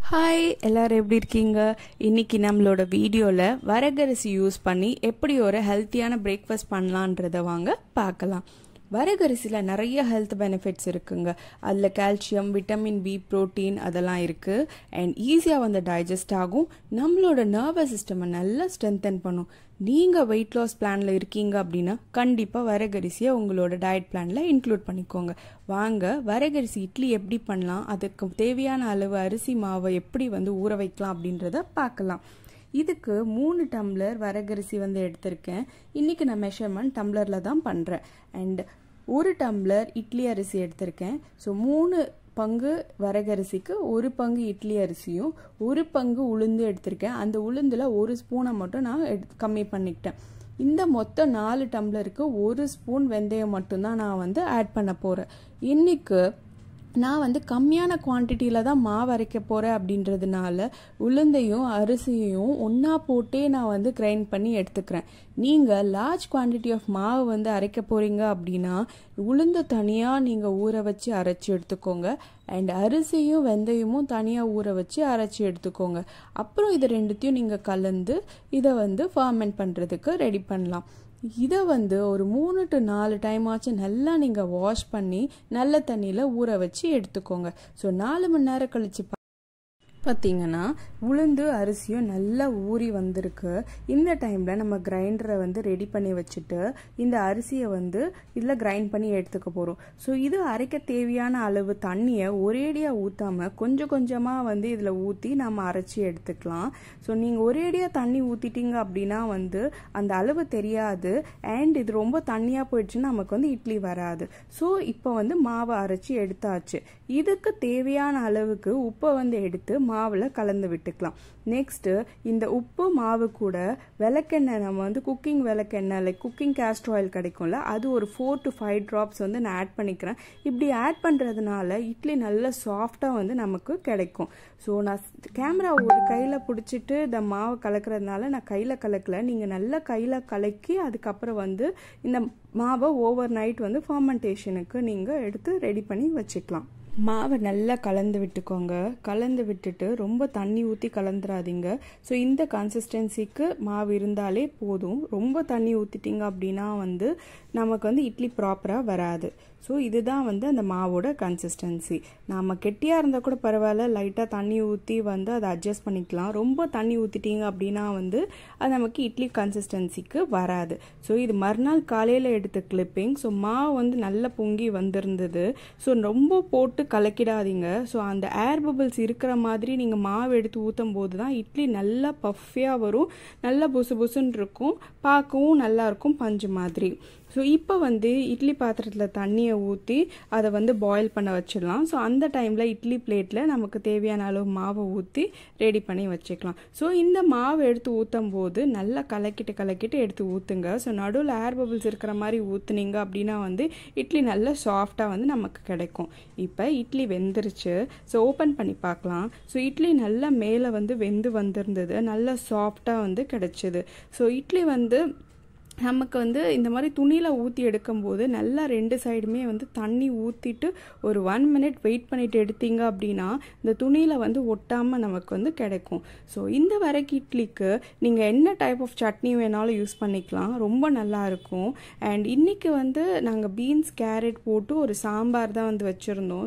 hi எல்லாரும் எப்படி இருக்கீங்க இன்னைக்கு நம்மளோட வீடியோவில் வரகரிசி யூஸ் பண்ணி எப்படி ஒரு ஹெல்த்தியான பிரேக்ஃபாஸ்ட் பண்ணலான்றத வாங்க பார்க்கலாம் வரகரிசியில் நிறைய ஹெல்த் பெனிஃபிட்ஸ் இருக்குங்க அதில் கால்சியம் விட்டமின் பி ப்ரோட்டீன் அதெல்லாம் இருக்குது அண்ட் ஈஸியாக வந்து டைஜஸ்ட் ஆகும் நம்மளோட நர்வஸ் சிஸ்டமை நல்லா ஸ்ட்ரென்தன் பண்ணும் நீங்கள் வெயிட் லாஸ் பிளானில் இருக்கீங்க அப்படின்னா கண்டிப்பாக வரகரிசியை உங்களோட டயட் பிளானில் இன்க்ளூட் பண்ணிக்கோங்க வாங்க வரகரிசி இட்லி எப்படி பண்ணலாம் அதுக்கு தேவையான அளவு அரிசி மாவை எப்படி வந்து ஊற வைக்கலாம் அப்படின்றத பார்க்கலாம் இதுக்கு மூணு டம்ளர் வரகரிசி வந்து எடுத்திருக்கேன் இன்றைக்கி நான் மெஷர்மெண்ட் டம்ளரில் தான் பண்ணுறேன் அண்ட் ஒரு டம்ளர் இட்லி அரிசி எடுத்திருக்கேன் ஸோ மூணு பங்கு வரகரிசிக்கு ஒரு பங்கு இட்லி அரிசியும் ஒரு பங்கு உளுந்து எடுத்திருக்கேன் அந்த உளுந்தில் ஒரு ஸ்பூனை மட்டும் நான் எடு கம்மி பண்ணிக்கிட்டேன் இந்த மொத்தம் நாலு டம்ளருக்கு ஒரு ஸ்பூன் வெந்தயம் மட்டும்தான் நான் வந்து ஆட் பண்ண போகிறேன் இன்றைக்கு நான் வந்து கம்மியான குவான்டிட்டியில் தான் மாவு அரைக்க போகிறேன் அப்படின்றதுனால உளுந்தையும் அரிசியையும் ஒன்றா போட்டே நான் வந்து கிரைண்ட் பண்ணி எடுத்துக்கிறேன் நீங்கள் லார்ஜ் குவான்டிட்டி ஆஃப் மாவு வந்து அரைக்க போகிறீங்க அப்படின்னா உளுந்து தனியாக நீங்கள் ஊற வச்சு அரைச்சி எடுத்துக்கோங்க அண்ட் அரிசியும் வெந்தயமும் தனியாக ஊற வச்சு அரைச்சி எடுத்துக்கோங்க அப்புறம் இது ரெண்டுத்தையும் நீங்கள் கலந்து இதை வந்து ஃபர்மெண்ட் பண்ணுறதுக்கு ரெடி பண்ணலாம் இதை வந்து ஒரு மூணு டு நாலு டைம் ஆச்சு நல்லா நீங்கள் வாஷ் பண்ணி நல்ல தண்ணியில் ஊற வச்சு எடுத்துக்கோங்க ஸோ நாலு மணி நேரம் கழிச்சு பார்த்தீங்கன்னா உளுந்து அரிசியும் நல்லா ஊறி வந்திருக்கு இந்த டைமில் நம்ம கிரைண்டரை வந்து ரெடி பண்ணி வச்சுட்டு இந்த அரிசியை வந்து இதில் கிரைண்ட் பண்ணி எடுத்துக்க போகிறோம் ஸோ இது அரைக்க தேவையான அளவு தண்ணியை ஒரேடியாக ஊற்றாமல் கொஞ்சம் கொஞ்சமாக வந்து இதில் ஊற்றி நம்ம அரைச்சி எடுத்துக்கலாம் ஸோ நீங்கள் ஒரேடியாக தண்ணி ஊற்றிட்டீங்க அப்படின்னா வந்து அந்த அளவு தெரியாது அண்ட் இது ரொம்ப தண்ணியாக போயிடுச்சுன்னா நமக்கு வந்து இட்லி வராது ஸோ இப்போ வந்து மாவை அரைச்சி எடுத்தாச்சு இதுக்கு தேவையான அளவுக்கு உப்பை வந்து எடுத்து மாவில் கலந்து விட்டுக்கலாம் நெக்ஸ்ட்டு இந்த உப்பு மாவு கூட விளக்கெண்ணெய் நம்ம வந்து குக்கிங் விளக்கெண்ணெய் லைக் குக்கிங் கேஸ்ட் ஆயில் கிடைக்கும்ல அது ஒரு ஃபோர் டு ஃபைவ் ட்ராப்ஸ் வந்து நான் ஆட் பண்ணிக்கிறேன் இப்படி ஆட் பண்ணுறதுனால இட்லி நல்ல சாஃப்டாக வந்து நமக்கு கிடைக்கும் ஸோ நான் கேமரா ஒரு கையில் பிடிச்சிட்டு இந்த மாவை கலக்கிறதுனால நான் கையில் கலக்கல நீங்கள் நல்லா கையில் கலக்கி அதுக்கப்புறம் வந்து இந்த மாவை ஓவர் நைட் வந்து ஃபர்மெண்டேஷனுக்கு நீங்கள் எடுத்து ரெடி பண்ணி வச்சுக்கலாம் மாவை நல்லா கலந்து விட்டுக்கோங்க கலந்து விட்டுட்டு ரொம்ப தண்ணி ஊற்றி கலந்துராதீங்க ஸோ இந்த கன்சிஸ்டன்சிக்கு மாவு இருந்தாலே போதும் ரொம்ப தண்ணி ஊற்றிட்டீங்க அப்படின்னா வந்து நமக்கு வந்து இட்லி ப்ராப்பராக வராது ஸோ இதுதான் வந்து அந்த மாவோட கன்சிஸ்டன்சி நாம் கெட்டியாக இருந்தால் கூட பரவாயில்ல லைட்டாக தண்ணி ஊற்றி வந்து அதை அட்ஜஸ்ட் பண்ணிக்கலாம் ரொம்ப தண்ணி ஊற்றிட்டீங்க அப்படின்னா வந்து அது நமக்கு இட்லி கன்சிஸ்டன்சிக்கு வராது ஸோ இது மறுநாள் காலையில் எடுத்த கிளிப்பிங் ஸோ மாவு வந்து நல்லா பொங்கி வந்திருந்தது ஸோ ரொம்ப போட்டு கலக்கிடாதீங்க ஸோ அந்த ஏர் பபிள்ஸ் இருக்கிற மாதிரி நீங்கள் மாவு எடுத்து ஊற்றும் போது தான் இட்லி நல்லா பஃபியாக வரும் நல்லா புசு புசுன்னு இருக்கும் பார்க்கவும் நல்லாயிருக்கும் பஞ்சு மாதிரி ஸோ இப்போ வந்து இட்லி பாத்திரத்தில் தண்ணியை ஊற்றி அதை வந்து பாயில் பண்ண வச்சிடலாம் ஸோ அந்த டைமில் இட்லி பிளேட்டில் நமக்கு தேவையான அளவு மாவை ஊற்றி ரெடி பண்ணி வச்சுக்கலாம் ஸோ இந்த மாவு எடுத்து ஊற்றும் போது நல்லா கலக்கிட்டு கலக்கிட்டு எடுத்து ஊற்றுங்க ஸோ நடுவில் ஏர் பபிள்ஸ் இருக்கிற மாதிரி ஊற்றுனீங்க அப்படின்னா வந்து இட்லி நல்லா சாஃப்டாக வந்து நமக்கு கிடைக்கும் இப்போ இட்லி வெந்துருச்சு ஸோ ஓப்பன் பண்ணி பார்க்கலாம் ஸோ இட்லி நல்லா மேலே வந்து வெந்து வந்திருந்தது நல்லா சாஃப்டாக வந்து கிடைச்சிது ஸோ இட்லி வந்து நமக்கு வந்து இந்த மாதிரி துணியில் ஊற்றி எடுக்கும்போது நல்லா ரெண்டு சைடுமே வந்து தண்ணி ஊற்றிட்டு ஒரு ஒன் மினிட் வெயிட் பண்ணிட்டு எடுத்தீங்க அப்படின்னா இந்த துணியில் வந்து ஒட்டாமல் நமக்கு வந்து கிடைக்கும் ஸோ இந்த வரைக்கு இட்லிக்கு நீங்கள் என்ன டைப் ஆஃப் சட்னி வேணாலும் யூஸ் பண்ணிக்கலாம் ரொம்ப நல்லா இருக்கும் அண்ட் இன்றைக்கி வந்து நாங்கள் பீன்ஸ் கேரட் போட்டு ஒரு சாம்பார் தான் வந்து வச்சுருந்தோம்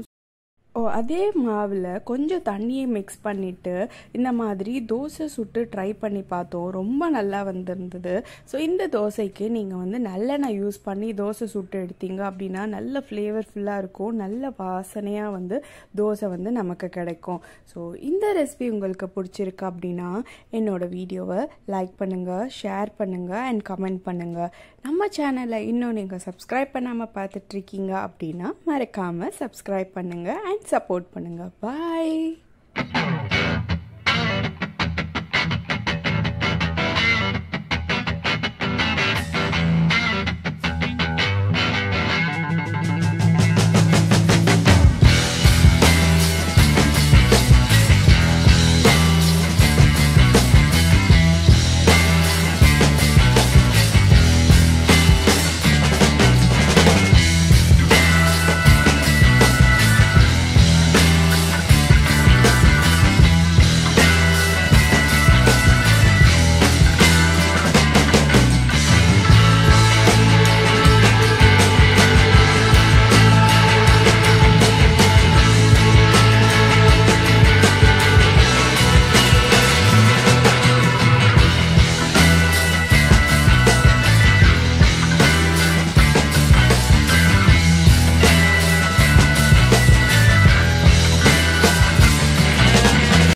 ஓ அதே மாவில் கொஞ்சம் தண்ணியை மிக்ஸ் பண்ணிவிட்டு இந்த மாதிரி தோசை சுட்டு ட்ரை பண்ணி பார்த்தோம் ரொம்ப நல்லா வந்திருந்தது ஸோ இந்த தோசைக்கு நீங்கள் வந்து நல்லெண்ணெய் யூஸ் பண்ணி தோசை சுட்டு எடுத்தீங்க அப்படின்னா நல்ல ஃப்ளேவர்ஃபுல்லாக இருக்கும் நல்ல வாசனையாக வந்து தோசை வந்து நமக்கு கிடைக்கும் ஸோ இந்த ரெசிபி உங்களுக்கு பிடிச்சிருக்கு அப்படின்னா என்னோட வீடியோவை லைக் பண்ணுங்கள் ஷேர் பண்ணுங்கள் அண்ட் கமெண்ட் பண்ணுங்கள் நம்ம சேனலை இன்னும் நீங்கள் சப்ஸ்கிரைப் பண்ணாமல் பார்த்துட்ருக்கீங்க அப்படின்னா மறக்காமல் சப்ஸ்கிரைப் பண்ணுங்கள் அண்ட் சப்போர்ட் பண்ணுங்கள் பாய்